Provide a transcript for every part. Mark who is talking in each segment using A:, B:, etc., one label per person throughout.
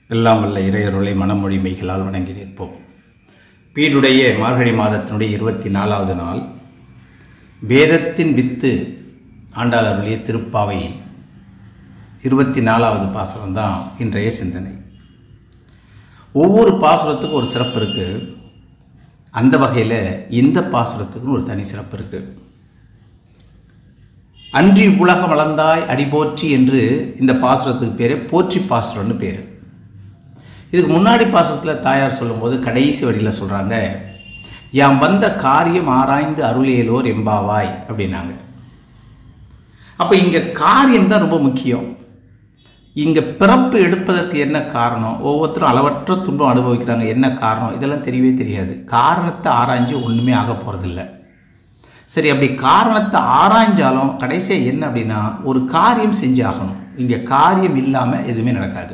A: எல்லாம் வல்ல இறையருளை மனமொழி மெய்களால் வணங்கி நிற்போம் பீடுடைய மார்கழி மாதத்தினுடைய இருபத்தி நாலாவது நாள் வேதத்தின் வித்து ஆண்டாள் அருளிய திருப்பாவை இருபத்தி நாலாவது பாசனம் தான் இன்றைய சிந்தனை ஒவ்வொரு பாசுரத்துக்கும் ஒரு சிறப்பு இருக்குது அந்த வகையில் இந்த பாசுரத்துக்கும் ஒரு தனி சிறப்பு இருக்குது அன்றி உலகம் வளர்ந்தாய் அடிபோற்றி என்று இந்த பாசுரத்துக்கு பேர் போற்றி பாசுரம்னு பேர் இதுக்கு முன்னாடி பாசுரத்தில் தாயார் சொல்லும்போது கடைசி வரியில் சொல்கிறாங்க யாம் வந்த காரியம் ஆராய்ந்து அருளியலோர் எம்பாவாய் அப்படின்னாங்க அப்போ இங்கே காரியம் தான் ரொம்ப முக்கியம் இங்கே பிறப்பு எடுப்பதற்கு என்ன காரணம் ஒவ்வொருத்தரும் அளவற்ற துன்பம் அனுபவிக்கிறாங்க என்ன காரணம் இதெல்லாம் தெரியவே தெரியாது காரணத்தை ஆராய்ஞ்சு ஒன்றுமே ஆக போகிறதில்ல சரி அப்படி காரணத்தை ஆராய்ஞ்சாலும் கடைசியாக என்ன அப்படின்னா ஒரு காரியம் செஞ்சாகணும் இங்கே காரியம் இல்லாமல் எதுவுமே நடக்காது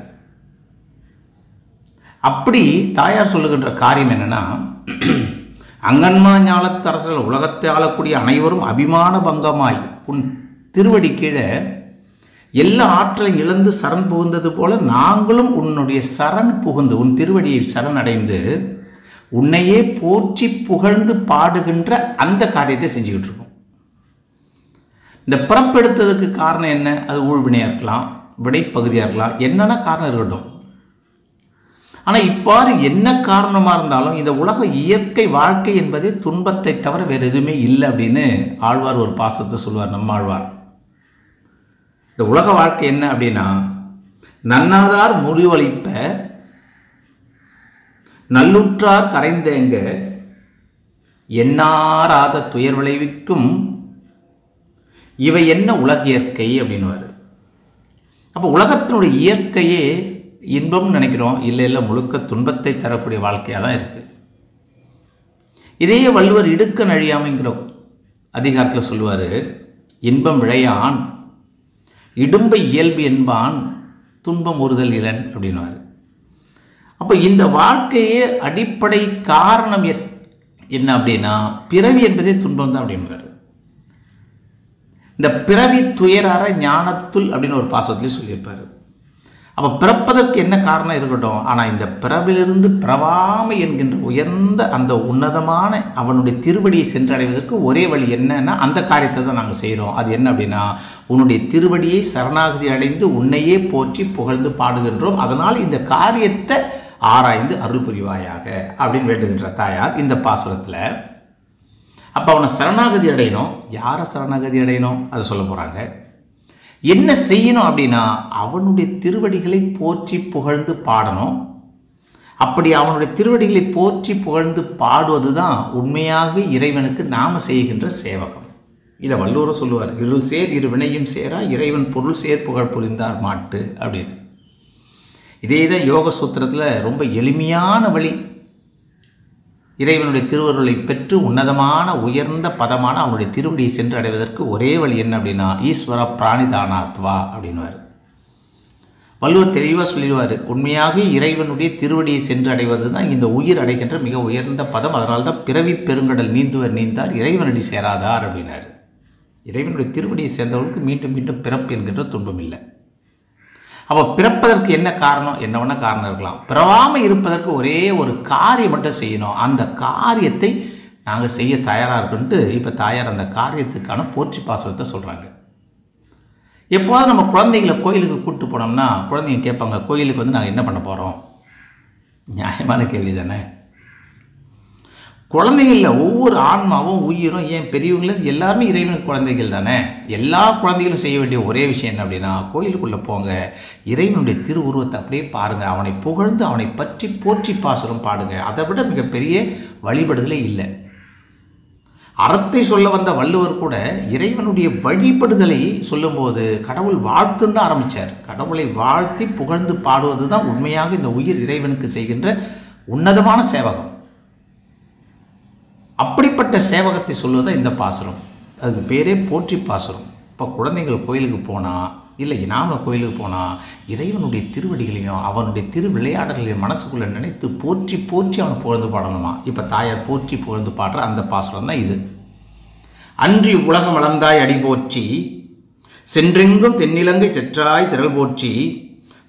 A: அப்படி தாயார் சொல்லுகின்ற காரியம் என்னன்னா அங்கன்மா ஞாலத்து அரசர்கள் உலகத்தை ஆளக்கூடிய அனைவரும் அபிமான பங்கமாய் உன் திருவடி கீழே எல்லா ஆற்றலையும் இழந்து சரண் புகுந்தது போல நாங்களும் உன்னுடைய சரண் புகுந்து உன் திருவடியை சரண் அடைந்து உன்னையே போற்றி புகழ்ந்து பாடுகின்ற அந்த காரியத்தை செஞ்சுக்கிட்டு இருக்கோம் இந்த பிறப்பெடுத்ததுக்கு காரணம் என்ன அது ஊழ்வினையாக இருக்கலாம் விடைப்பகுதியாக இருக்கலாம் என்னென்ன காரணம் இருக்கட்டும் ஆனால் இவ்வாறு என்ன காரணமாக இருந்தாலும் இந்த உலக இயற்கை வாழ்க்கை என்பதே துன்பத்தை தவிர வேறு எதுவுமே இல்லை அப்படின்னு ஆழ்வார் ஒரு பாசத்தை சொல்லுவார் நம்ம ஆழ்வார் இந்த உலக வாழ்க்கை என்ன அப்படின்னா நன்னாதார் முடிவளிப்ப நல்லுற்றார் கரைந்தேங்க எண்ணாராத துயர் விளைவிக்கும் இவை என்ன உலக இயற்கை அப்படின்னுவார் அப்போ உலகத்தினுடைய இயற்கையே இன்பம்னு நினைக்கிறோம் இல்லை இல்லை முழுக்க துன்பத்தை தரக்கூடிய வாழ்க்கையாக தான் இருக்குது இதையே வள்ளுவர் இடுக்க நழியாமைங்கிற அதிகாரத்தில் சொல்லுவார் இன்பம் விளையான் இடும்பை இயல்பு என்பான் துன்பம் ஒருதல் இளன் அப்படின்வார் அப்போ இந்த வாழ்க்கையே அடிப்படை காரணம் என்ன அப்படின்னா பிறவி என்பதே துன்பம் தான் அப்படின்பார் இந்த பிறவி துயரார ஞானத்துள் அப்படின்னு ஒரு பாசத்துலேயும் சொல்லியிருப்பார் அப்போ பிறப்பதற்கு என்ன காரணம் இருக்கட்டும் ஆனால் இந்த பிறவிலிருந்து பிறவாமை என்கின்ற உயர்ந்த அந்த உன்னதமான அவனுடைய திருவடியை சென்றடைவதற்கு ஒரே வழி என்னன்னா அந்த காரியத்தை தான் நாங்கள் செய்கிறோம் அது என்ன அப்படின்னா உன்னுடைய திருவடியை சரணாகதி அடைந்து உன்னையே போற்றி புகழ்ந்து பாடுகின்றோம் அதனால் இந்த காரியத்தை ஆராய்ந்து அருள் புரிவாயாக அப்படின்னு வேண்டுகின்ற தாயார் இந்த பாசுரத்தில் அப்போ அவனை சரணாகதி அடையணும் யாரை சரணாகதி அடையணும் அதை சொல்ல போகிறாங்க என்ன செய்யணும் அப்படின்னா அவனுடைய திருவடிகளை போற்றி புகழ்ந்து பாடணும் அப்படி அவனுடைய திருவடிகளை போற்றி புகழ்ந்து பாடுவது தான் உண்மையாகவே இறைவனுக்கு நாம் செய்கின்ற சேவகம் இதை வள்ளுவரும் சொல்லுவார் இருள் சேர் இரு வினையும் சேரா இறைவன் பொருள் சேர் புகழ் புரிந்தார் மாட்டு அப்படின்னு இதே தான் யோக சூத்திரத்தில் ரொம்ப எளிமையான வழி இறைவனுடைய திருவருளை பெற்று உன்னதமான உயர்ந்த பதமான அவனுடைய திருவடியை சென்று அடைவதற்கு ஒரே வழி என்ன அப்படின்னா ஈஸ்வர பிராணிதானாத்வா அப்படின்வார் வள்ளுவர் தெளிவாக சொல்லிடுவார் உண்மையாக இறைவனுடைய திருவடியை சென்று அடைவது தான் இந்த உயிர் அடைகின்ற மிக உயர்ந்த பதம் அதனால தான் பிறவி பெருங்கடல் நீந்துவர் நீந்தார் இறைவனடி சேராதார் அப்படின்னார் இறைவனுடைய திருவடியை சேர்ந்தவர்களுக்கு மீண்டும் மீண்டும் பிறப்பு என்கின்ற துன்பம் இல்லை அப்போ பிறப்பதற்கு என்ன காரணம் என்ன வேணால் காரணம் இருக்கலாம் பிறவாமல் இருப்பதற்கு ஒரே ஒரு காரியம் மட்டும் செய்யணும் அந்த காரியத்தை நாங்கள் செய்ய தயாராக இருக்குன்ட்டு இப்போ தாயார் அந்த காரியத்துக்கான போற்றி பாசனத்தை சொல்கிறாங்க எப்போது நம்ம குழந்தைகளை கோயிலுக்கு கூப்பிட்டு போனோம்னா குழந்தைங்க கேட்பாங்க கோயிலுக்கு வந்து நாங்கள் என்ன பண்ண போகிறோம் நியாயமான கேள்வி தானே குழந்தைகளில் ஒவ்வொரு ஆன்மாவும் உயிரும் ஏன் பெரியவங்களும் எல்லாருமே இறைவனுக்கு குழந்தைகள் தானே எல்லா குழந்தைகளும் செய்ய வேண்டிய ஒரே விஷயம் என்ன அப்படின்னா கோயிலுக்குள்ளே போங்க இறைவனுடைய திருவுருவத்தை அப்படியே பாருங்கள் அவனை புகழ்ந்து அவனை பற்றி போற்றி பாசுரம் பாடுங்க அதை விட மிகப்பெரிய வழிபடுதலே இல்லை அறத்தை சொல்ல வந்த வள்ளுவர் கூட இறைவனுடைய வழிபடுதலை சொல்லும்போது கடவுள் வாழ்த்துன்னு தான் ஆரம்பித்தார் கடவுளை வாழ்த்தி புகழ்ந்து பாடுவது தான் உண்மையாக இந்த உயிர் இறைவனுக்கு செய்கின்ற உன்னதமான சேவகம் அப்படிப்பட்ட சேவகத்தை சொல்லுவதுதான் இந்த பாசுரம் அதுக்கு பேரே போற்றி பாசுரம் இப்போ குழந்தைகள் கோயிலுக்கு போனால் இல்லை நாமளும் கோயிலுக்கு போனால் இறைவனுடைய திருவடிகளையும் அவனுடைய திரு விளையாடல்களையும் மனசுக்குள்ளே நினைத்து போற்றி போற்றி அவனை புகழ்ந்து பாடணுமா இப்போ தாயார் போற்றி புகழ்ந்து பாடுற அந்த பாசுரம் தான் இது அன்றி உலகம் வளர்ந்தாய் அடி போற்றி சென்றெங்கும் தென்னிலங்கை செற்றாய் திரள் போற்றி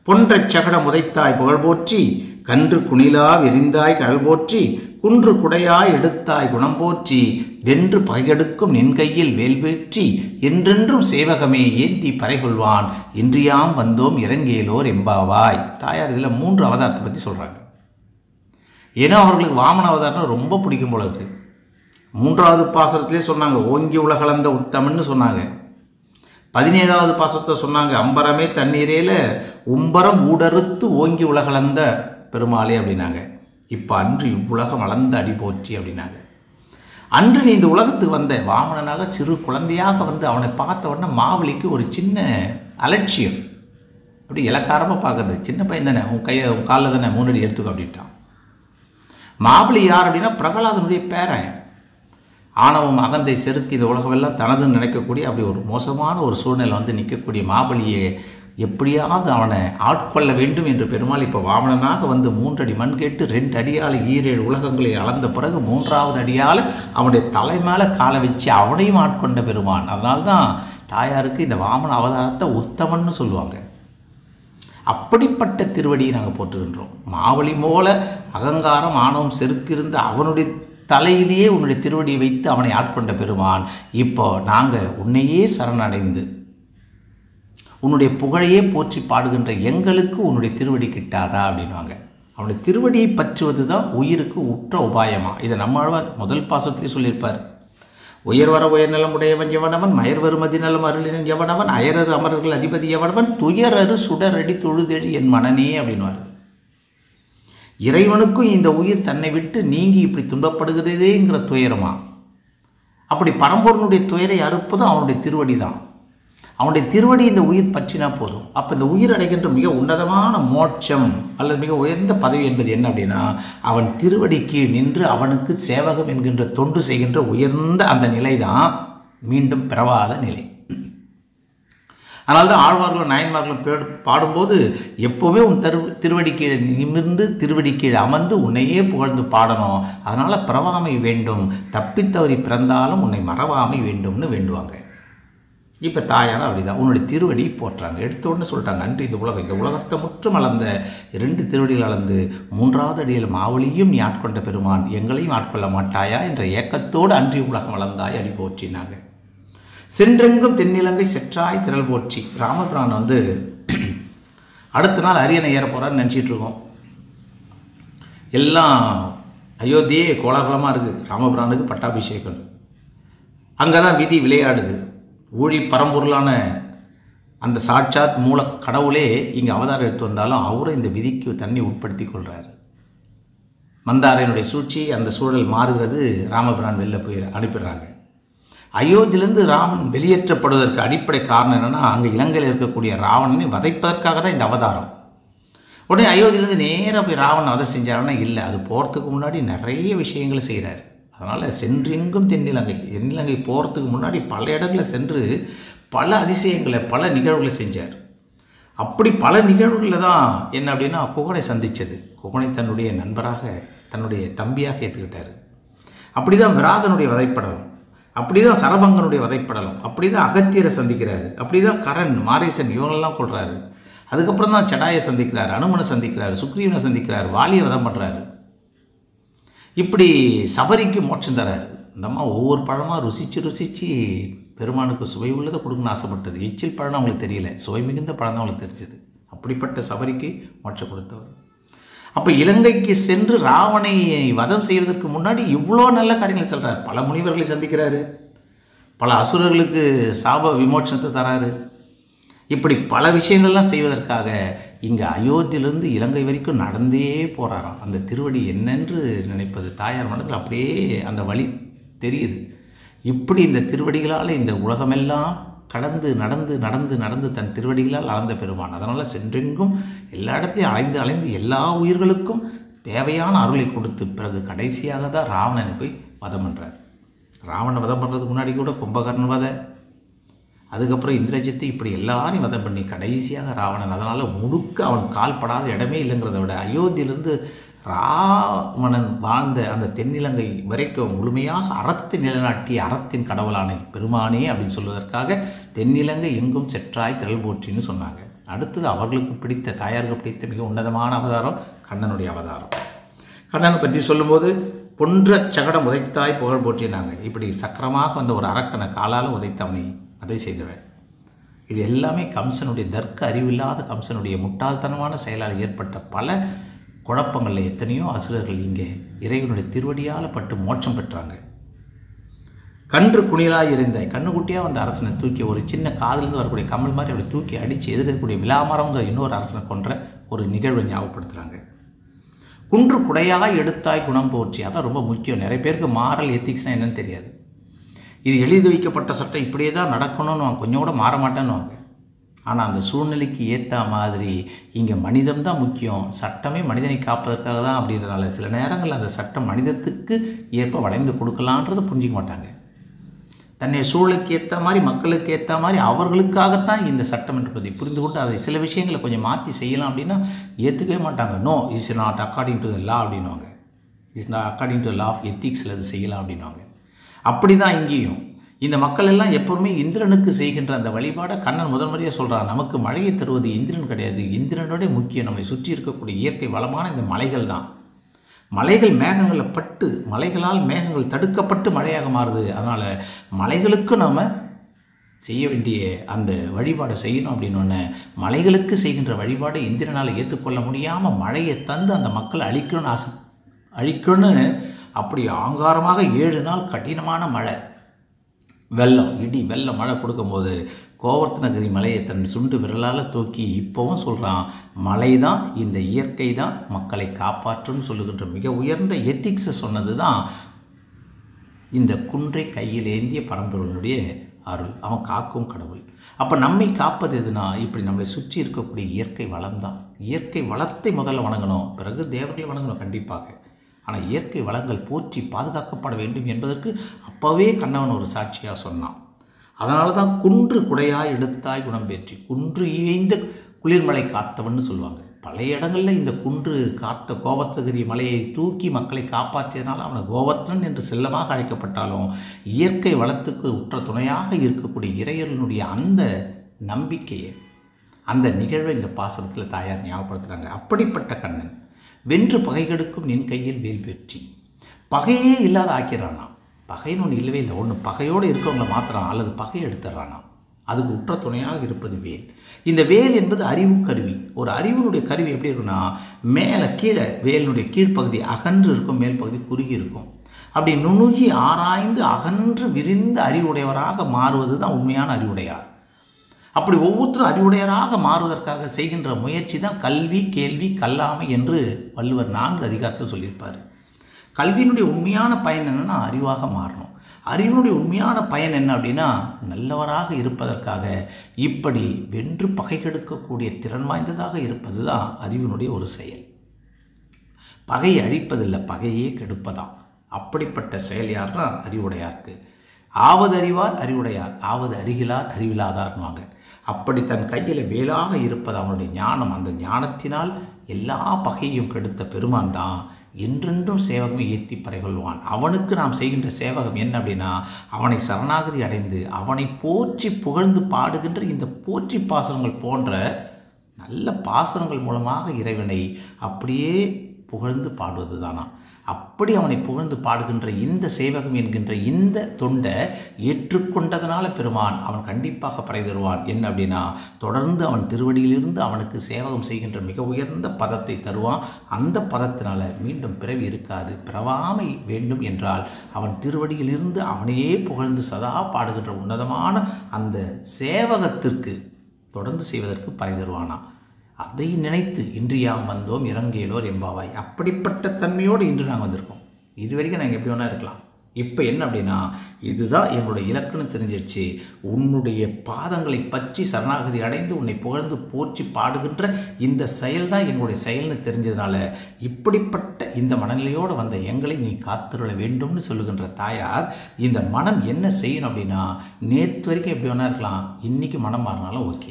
A: பொன்றச் சகடம் உதைத்தாய் புகழ் போற்றி கன்று குணிலா விரிந்தாய் கடல் போற்றி குன்று குடையாய் எடுத்தாய் குணம் போற்றி வென்று பகையெடுக்கும் நின் கையில் வேல் வேற்றி என்றென்றும் சேவகமே ஏந்தி பறைகொள்வான் இன்றியாம் வந்தோம் இறங்கியலோர் எம்பாவாய் தாயார் இதில் மூன்று அவதாரத்தை பற்றி சொல்கிறாங்க ஏன்னா அவர்களுக்கு வாமன அவதாரம் ரொம்ப பிடிக்கும் போல இருக்கு மூன்றாவது பாசனத்திலே சொன்னாங்க ஓங்கி உலகளந்த உத்தமன்னு சொன்னாங்க பதினேழாவது பாசத்தை சொன்னாங்க அம்பரமே தண்ணீரேல உம்பரம் ஊடறுத்து ஓங்கி உலகளந்த பெருமாளே அப்படின்னாங்க இப்போ அன்று இவ்வுலகம் அளந்த அடி போற்றி அப்படின்னாங்க அன்று நீ இந்த உலகத்துக்கு வந்த வாமனனாக சிறு குழந்தையாக வந்து அவனை பார்த்த உடனே மாவலிக்கு ஒரு சின்ன அலட்சியம் அப்படி இலக்காரமாக பார்க்கறது சின்ன பையன் தானே உன் கையை உன் காலில் தானே மூணடி எடுத்துக்கோ அப்படின்ட்டான் மாபலி யார் அப்படின்னா பிரகலாதனுடைய பேரன் ஆணவம் அகந்தை செருக்கு இந்த உலகமெல்லாம் தனதுன்னு நினைக்கக்கூடிய அப்படி ஒரு மோசமான ஒரு சூழ்நிலை வந்து நிற்கக்கூடிய மாபலியை எப்படியாவது அவனை ஆட்கொள்ள வேண்டும் என்று பெருமாள் இப்போ வாமனனாக வந்து மூன்றடி மண் கேட்டு ரெண்டு அடியால் ஈரேழு உலகங்களை அளந்த பிறகு மூன்றாவது அடியால் அவனுடைய தலை மேலே காலை வச்சு அவனையும் ஆட்கொண்ட பெருமான் அதனால்தான் தாயாருக்கு இந்த வாமன அவதாரத்தை உத்தமன்னு சொல்லுவாங்க அப்படிப்பட்ட திருவடியை நாங்கள் போற்றுகின்றோம் மாவழி போல அகங்காரம் ஆணவம் செருக்கிருந்து அவனுடைய தலையிலேயே உன்னுடைய திருவடியை வைத்து அவனை ஆட்கொண்ட பெருமான் இப்போ நாங்கள் உன்னையே சரணடைந்து உன்னுடைய புகழையே போற்றி பாடுகின்ற எங்களுக்கு உன்னுடைய திருவடி கிட்டாதா அப்படின்வாங்க அவனுடைய திருவடியை பற்றுவது தான் உயிருக்கு உற்ற உபாயமா இதை நம்மாழ்வார் முதல் பாசத்திலே சொல்லியிருப்பார் உயர் வர உயர் நலம் உடையவன் எவனவன் மயர் வருமதி நலம் அருளினன் எவனவன் அயரரு அமரர்கள் அதிபதி எவனவன் துயரரு சுடரடி தொழுதெழி என் மனநே அப்படின்வார் இறைவனுக்கும் இந்த உயிர் தன்னை விட்டு நீங்கி இப்படி துன்பப்படுகிறதேங்கிற துயரமா அப்படி பரம்பொருளுடைய துயரை அறுப்பதும் அவனுடைய திருவடி தான் அவனுடைய திருவடி இந்த உயிர் பற்றினா போதும் அப்போ இந்த உயிர் அடைகின்ற மிக உன்னதமான மோட்சம் அல்லது மிக உயர்ந்த பதவி என்பது என்ன அப்படின்னா அவன் திருவடி கீழ் நின்று அவனுக்கு சேவகம் என்கின்ற தொண்டு செய்கின்ற உயர்ந்த அந்த நிலை தான் மீண்டும் பிறவாத நிலை அதனால தான் ஆழ்வார்களும் நாயன்மார்களும் பே பாடும்போது எப்போவுமே உன் தரு திருவடி கீழே நிமிர்ந்து திருவடி கீழே அமர்ந்து உன்னையே புகழ்ந்து பாடணும் அதனால் பிறவாமை வேண்டும் தப்பித்தவறி பிறந்தாலும் உன்னை மறவாமை வேண்டும்னு வேண்டுவாங்க இப்போ தாயாரும் அப்படிதான் உன்னுடைய திருவடி போற்றாங்க எடுத்த உடனே சொல்லிட்டாங்க அன்று இந்த உலகம் இந்த உலகத்தை முற்றும் அளந்த இரண்டு திருவடிகள் அளந்து மூன்றாவது அடியில் மாவளியும் நீ ஆட்கொண்ட பெருமான் எங்களையும் ஆட்கொள்ள மாட்டாயா என்ற ஏக்கத்தோடு அன்றி உலகம் வளர்ந்தாய் அடி போற்றினாங்க சென்றெங்கும் தென்னிலங்கை செற்றாய் திரள் போற்றி ராமபிரான் வந்து அடுத்த நாள் அரியணை ஏற போகிறான்னு நினச்சிட்டு இருக்கோம் எல்லாம் அயோத்தியே கோலாகலமாக இருக்குது ராமபிரானுக்கு பட்டாபிஷேகம் அங்கே தான் விதி விளையாடுது ஊழி பரம்பொருளான அந்த சாட்சாத் மூல கடவுளே இங்கே அவதாரம் எடுத்து வந்தாலும் அவரும் இந்த விதிக்கு தண்ணி உட்படுத்தி கொள்கிறார் மந்தாரையனுடைய சூழ்ச்சி அந்த சூழல் மாறுகிறது ராமபிரான் வெளில போய் அனுப்பிடுறாங்க அயோத்தியிலிருந்து ராமன் வெளியேற்றப்படுவதற்கு அடிப்படை காரணம் என்னென்னா அங்கே இலங்கையில் இருக்கக்கூடிய ராவணனை வதைப்பதற்காக தான் இந்த அவதாரம் உடனே அயோத்தியிலேருந்து நேராக போய் ராவணன் வதை செஞ்சாருன்னா இல்லை அது போகிறதுக்கு முன்னாடி நிறைய விஷயங்களை செய்கிறார் அதனால் சென்றெங்கும் தென்னிலங்கை தென்னிலங்கை போகிறதுக்கு முன்னாடி பல இடங்களில் சென்று பல அதிசயங்களை பல நிகழ்வுகளை செஞ்சார் அப்படி பல நிகழ்வுகளில் தான் என்ன அப்படின்னா குகனை சந்தித்தது குகனை தன்னுடைய நண்பராக தன்னுடைய தம்பியாக ஏற்றுக்கிட்டார் அப்படி தான் விராதனுடைய வதைப்படலம் அப்படி தான் சரபங்கனுடைய வதைப்படலம் அப்படி தான் அகத்தியரை சந்திக்கிறாரு அப்படி தான் கரண் மாரீசன் இவங்களெல்லாம் கொள்கிறாரு அதுக்கப்புறம் தான் சடாயை சந்திக்கிறார் அனுமனை சந்திக்கிறார் சுக்ரீவனை சந்திக்கிறார் வாலியை வதம் பண்ணுறாரு இப்படி சபரிக்கு மோட்சம் தராரு இந்த அம்மா ஒவ்வொரு பழமாக ருசித்து ருசித்து பெருமானுக்கு சுவை உள்ளதை கொடுக்கணும்னு ஆசைப்பட்டது எச்சில் பழம் அவங்களுக்கு தெரியல சுவை மிகுந்த பழம் தான் அவங்களுக்கு தெரிஞ்சது அப்படிப்பட்ட சபரிக்கு மோட்சம் கொடுத்தவர் அப்போ இலங்கைக்கு சென்று ராவனை வதம் செய்வதற்கு முன்னாடி இவ்வளோ நல்ல காரியங்களை சொல்கிறார் பல முனிவர்களை சந்திக்கிறாரு பல அசுரர்களுக்கு சாப விமோச்சனத்தை தராரு இப்படி பல விஷயங்கள்லாம் செய்வதற்காக இங்கே அயோத்தியிலிருந்து இலங்கை வரைக்கும் நடந்தே போகிறாராம் அந்த திருவடி என்னென்று நினைப்பது தாயார் மனதில் அப்படியே அந்த வழி தெரியுது இப்படி இந்த திருவடிகளால் இந்த உலகமெல்லாம் கடந்து நடந்து நடந்து நடந்து தன் திருவடிகளால் அளந்த பெருமான் அதனால் சென்றெங்கும் எல்லா இடத்தையும் அலைந்து அலைந்து எல்லா உயிர்களுக்கும் தேவையான அருளை கொடுத்து பிறகு கடைசியாக தான் ராவணனை போய் வதம் பண்ணுறார் ராவணனை வதம் பண்ணுறதுக்கு முன்னாடி கூட கும்பகர்ணன் வதை அதுக்கப்புறம் இந்திரஜித்து இப்படி எல்லாரையும் வதம் பண்ணி கடைசியாக ராவணன் அதனால் முழுக்க அவன் கால் படாத இடமே இல்லைங்கிறத விட அயோத்தியிலிருந்து ராவணன் வாழ்ந்த அந்த தென்னிலங்கை வரைக்கும் முழுமையாக அறத்தை நிலைநாட்டிய அறத்தின் கடவுளான பெருமானே அப்படின்னு சொல்வதற்காக தென்னிலங்கை எங்கும் செற்றாய் திரள் போற்றின்னு சொன்னாங்க அடுத்தது அவர்களுக்கு பிடித்த தாயாருக்கு பிடித்த மிக உன்னதமான அவதாரம் கண்ணனுடைய அவதாரம் கண்ணனை பற்றி சொல்லும்போது பொன்ற சகடம் உதைத்தாய் புகழ் போற்றினாங்க இப்படி சக்கரமாக வந்த ஒரு அரக்கனை காலால் உதைத்து அவனை அதை செய்தவன் இது எல்லாமே கம்சனுடைய தர்க்க அறிவில்லாத கம்சனுடைய முட்டாள்தனமான செயலால் ஏற்பட்ட பல குழப்பங்களில் எத்தனையோ அசுரர்கள் இங்கே இறைவனுடைய திருவடியால் பட்டு மோட்சம் பெற்றாங்க கன்று குணிலாய் இருந்தாய் கண்ணுக்குட்டியாக வந்த அரசனை தூக்கி ஒரு சின்ன காதிலிருந்து வரக்கூடிய கமல் மாதிரி அப்படி தூக்கி அடித்து எதிர்க்கக்கூடிய விலாமரங்கிற இன்னொரு அரசனை கொன்ற ஒரு நிகழ்வை ஞாபகப்படுத்துகிறாங்க குன்று குடையாக எடுத்தாய் குணம் போற்றி அதான் ரொம்ப முக்கியம் நிறைய பேருக்கு மாறல் எத்திக்ஸ்னால் என்னன்னு தெரியாது இது எழுதி வைக்கப்பட்ட சட்டம் இப்படியே தான் நடக்கணும்னு கொஞ்சம் கூட மாற மாட்டேன்னுவாங்க ஆனால் அந்த சூழ்நிலைக்கு ஏற்ற மாதிரி இங்கே மனிதம் தான் முக்கியம் சட்டமே மனிதனை காப்பதற்காக தான் அப்படின்றனால சில நேரங்களில் அந்த சட்டம் மனிதத்துக்கு ஏற்ப வளைந்து கொடுக்கலான்றதை புரிஞ்சிக்க மாட்டாங்க தன்னை சூழலுக்கு ஏற்ற மாதிரி மக்களுக்கு ஏற்ற மாதிரி அவர்களுக்காகத்தான் இந்த சட்டம் என்பதை புரிந்து கொண்டு அதை சில விஷயங்களை கொஞ்சம் மாற்றி செய்யலாம் அப்படின்னா ஏற்றுக்கவே மாட்டாங்க no is not according to the law அப்படின்வாங்க is not according to law of எத்திக்ஸில் அது செய்யலாம் அப்படின்வாங்க அப்படி தான் இங்கேயும் இந்த மக்கள் எல்லாம் எப்பவுமே இந்திரனுக்கு செய்கின்ற அந்த வழிபாடை கண்ணன் முதல் முறையாக சொல்கிறான் நமக்கு மழையை தருவது இந்திரன் கிடையாது இந்திரனோட முக்கியம் நம்மை சுற்றி இருக்கக்கூடிய இயற்கை வளமான இந்த மலைகள் தான் மலைகள் மேகங்களில் பட்டு மலைகளால் மேகங்கள் தடுக்கப்பட்டு மழையாக மாறுது அதனால் மலைகளுக்கு நாம் செய்ய வேண்டிய அந்த வழிபாடை செய்யணும் அப்படின்னு ஒன்று மலைகளுக்கு செய்கின்ற வழிபாடை இந்திரனால் ஏற்றுக்கொள்ள முடியாமல் மழையை தந்து அந்த மக்களை அழிக்கணும்னு ஆசை அழிக்கணும்னு அப்படி ஆங்காரமாக ஏழு நாள் கடினமான மழை வெள்ளம் இடி வெள்ளம் மழை கொடுக்கும்போது கோவர்த்தனகிரி மலையை தன் சுண்டு விரலால் தூக்கி இப்போவும் சொல்கிறான் மலை தான் இந்த இயற்கை தான் மக்களை காப்பாற்றுன்னு சொல்லுகின்ற மிக உயர்ந்த எத்திக்ஸை சொன்னது தான் இந்த குன்றை கையில் ஏந்திய பரம்பொருளுடைய அருள் அவன் காக்கும் கடவுள் அப்போ நம்மை காப்பது எதுனா இப்படி நம்மளை சுற்றி இருக்கக்கூடிய இயற்கை வளம் தான் இயற்கை வளத்தை முதல்ல வணங்கணும் பிறகு தேவர்களை வணங்கணும் கண்டிப்பாக ஆனால் இயற்கை வளங்கள் போற்றி பாதுகாக்கப்பட வேண்டும் என்பதற்கு அப்போவே கண்ணவன் ஒரு சாட்சியாக சொன்னான் அதனால தான் குன்று குடையாய் எடுத்தாய் குணம் பெற்றி குன்று இயைந்த குளிர்மலை காத்தவன்னு சொல்லுவாங்க பழைய இடங்களில் இந்த குன்று காத்த கோவத்தகிரி மலையை தூக்கி மக்களை காப்பாற்றியதனால் அவனை கோவத்தன் என்று செல்லமாக அழைக்கப்பட்டாலும் இயற்கை வளத்துக்கு உற்ற துணையாக இருக்கக்கூடிய இறையர்களுடைய அந்த நம்பிக்கையை அந்த நிகழ்வை இந்த பாசனத்தில் தாயார் ஞாபகப்படுத்துகிறாங்க அப்படிப்பட்ட கண்ணன் வென்று பகைகெடுக்கும் நின் கையில் வேல் வெற்றி பகையே இல்லாத ஆக்கிறானா பகைன்னு ஒன்று இல்லவே இல்லை ஒன்று பகையோடு இருக்கவங்களை மாத்திரான் அல்லது பகை எடுத்துடுறானா அதுக்கு உற்ற துணையாக இருப்பது வேல் இந்த வேல் என்பது அறிவு கருவி ஒரு அறிவினுடைய கருவி எப்படி இருக்குன்னா மேலே கீழே வேலினுடைய கீழ்ப்பகுதி அகன்று இருக்கும் மேல் பகுதி குறுகி இருக்கும் அப்படி நுணுகி ஆராய்ந்து அகன்று விரிந்த அறிவுடையவராக மாறுவது தான் உண்மையான அறிவுடையார் அப்படி ஒவ்வொருத்தரும் அறிவுடையராக மாறுவதற்காக செய்கின்ற முயற்சி தான் கல்வி கேள்வி கல்லாமை என்று வள்ளுவர் நான்கு அதிகாரத்தில் சொல்லியிருப்பார் கல்வியினுடைய உண்மையான பயன் என்னென்னா அறிவாக மாறணும் அறிவினுடைய உண்மையான பயன் என்ன அப்படின்னா நல்லவராக இருப்பதற்காக இப்படி வென்று பகை கெடுக்கக்கூடிய திறன் வாய்ந்ததாக இருப்பது தான் அறிவினுடைய ஒரு செயல் பகையை அழிப்பதில்லை பகையே கெடுப்பதாம் அப்படிப்பட்ட செயல் யார்னா அறிவுடையாருக்கு ஆவது அறிவார் அறிவுடையார் ஆவது அறிகிலார் அறிவிலாதார்னுவாங்க அப்படி தன் கையில் வேலாக இருப்பது அவனுடைய ஞானம் அந்த ஞானத்தினால் எல்லா பகையும் கெடுத்த பெருமான் தான் என்றென்றும் சேவகமே ஏற்றி பறைகொள்வான் அவனுக்கு நாம் செய்கின்ற சேவகம் என்ன அப்படின்னா அவனை சரணாகதி அடைந்து அவனை போற்றி புகழ்ந்து பாடுகின்ற இந்த போற்றி பாசனங்கள் போன்ற நல்ல பாசனங்கள் மூலமாக இறைவனை அப்படியே புகழ்ந்து பாடுவது தானா அப்படி அவனை புகழ்ந்து பாடுகின்ற இந்த சேவகம் என்கின்ற இந்த தொண்டை ஏற்றுக்கொண்டதனால பெருமான் அவன் கண்டிப்பாக பறை தருவான் என்ன அப்படின்னா தொடர்ந்து அவன் திருவடியிலிருந்து அவனுக்கு சேவகம் செய்கின்ற மிக உயர்ந்த பதத்தை தருவான் அந்த பதத்தினால மீண்டும் பிறவி இருக்காது பிறவாமை வேண்டும் என்றால் அவன் திருவடியிலிருந்து அவனையே புகழ்ந்து சதா பாடுகின்ற உன்னதமான அந்த சேவகத்திற்கு தொடர்ந்து செய்வதற்கு பறை தருவானா அதை நினைத்து இன்று யாம் வந்தோம் இறங்கியலோர் எம்பாவாய் அப்படிப்பட்ட தன்மையோடு இன்று நாங்கள் வந்திருக்கோம் இது வரைக்கும் நாங்கள் எப்படி வேணா இருக்கலாம் இப்போ என்ன அப்படின்னா இதுதான் எங்களுடைய இலக்குன்னு தெரிஞ்சிருச்சு உன்னுடைய பாதங்களை பற்றி சரணாகதி அடைந்து உன்னை புகழ்ந்து போற்றி பாடுகின்ற இந்த செயல் தான் எங்களுடைய செயல்னு தெரிஞ்சதுனால இப்படிப்பட்ட இந்த மனநிலையோடு வந்த எங்களை நீ காத்துருள வேண்டும்னு சொல்லுகின்ற தாயார் இந்த மனம் என்ன செய்யணும் அப்படின்னா நேற்று வரைக்கும் எப்படி வேணா இருக்கலாம் இன்றைக்கி மனம் மாறினாலும் ஓகே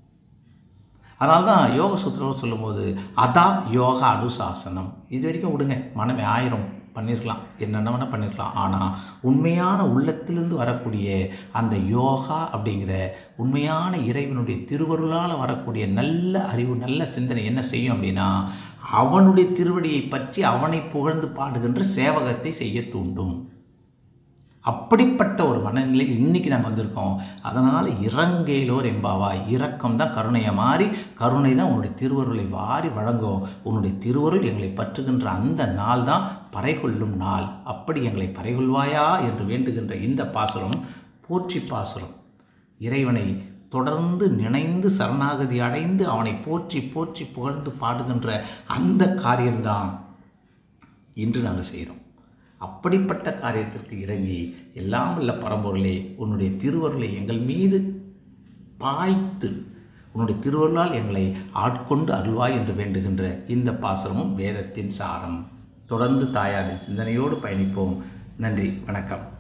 A: அதனால தான் யோக சூத்திரம் சொல்லும்போது அதா யோகா அனுசாசனம் இது வரைக்கும் விடுங்க மனமே ஆயிரம் பண்ணியிருக்கலாம் என்னென்ன வேணால் பண்ணியிருக்கலாம் ஆனால் உண்மையான உள்ளத்திலிருந்து வரக்கூடிய அந்த யோகா அப்படிங்கிற உண்மையான இறைவனுடைய திருவருளால் வரக்கூடிய நல்ல அறிவு நல்ல சிந்தனை என்ன செய்யும் அப்படின்னா அவனுடைய திருவடியை பற்றி அவனை புகழ்ந்து பாடுகின்ற சேவகத்தை செய்ய தூண்டும் அப்படிப்பட்ட ஒரு மனநிலை இன்னைக்கு நாங்கள் வந்திருக்கோம் அதனால் இறங்கேலோர் எம்பாவா இரக்கம் தான் கருணையை மாறி கருணை தான் உன்னுடைய திருவருளை வாரி வழங்கும் உன்னுடைய திருவருள் எங்களை பற்றுகின்ற அந்த நாள் தான் பறைகொள்ளும் நாள் அப்படி எங்களை பறைகொள்வாயா என்று வேண்டுகின்ற இந்த பாசுரம் போற்றி பாசுரம் இறைவனை தொடர்ந்து நினைந்து சரணாகதி அடைந்து அவனை போற்றி போற்றி புகழ்ந்து பாடுகின்ற அந்த காரியம்தான் இன்று நாங்கள் செய்கிறோம் அப்படிப்பட்ட காரியத்திற்கு இறங்கி எல்லாம் உள்ள பரம்பொருளே உன்னுடைய திருவருளை எங்கள் மீது பாய்த்து உன்னுடைய திருவருளால் எங்களை ஆட்கொண்டு அருள்வாய் என்று வேண்டுகின்ற இந்த பாசுரமும் வேதத்தின் சாரம் தொடர்ந்து தாயாரின் சிந்தனையோடு பயணிப்போம் நன்றி வணக்கம்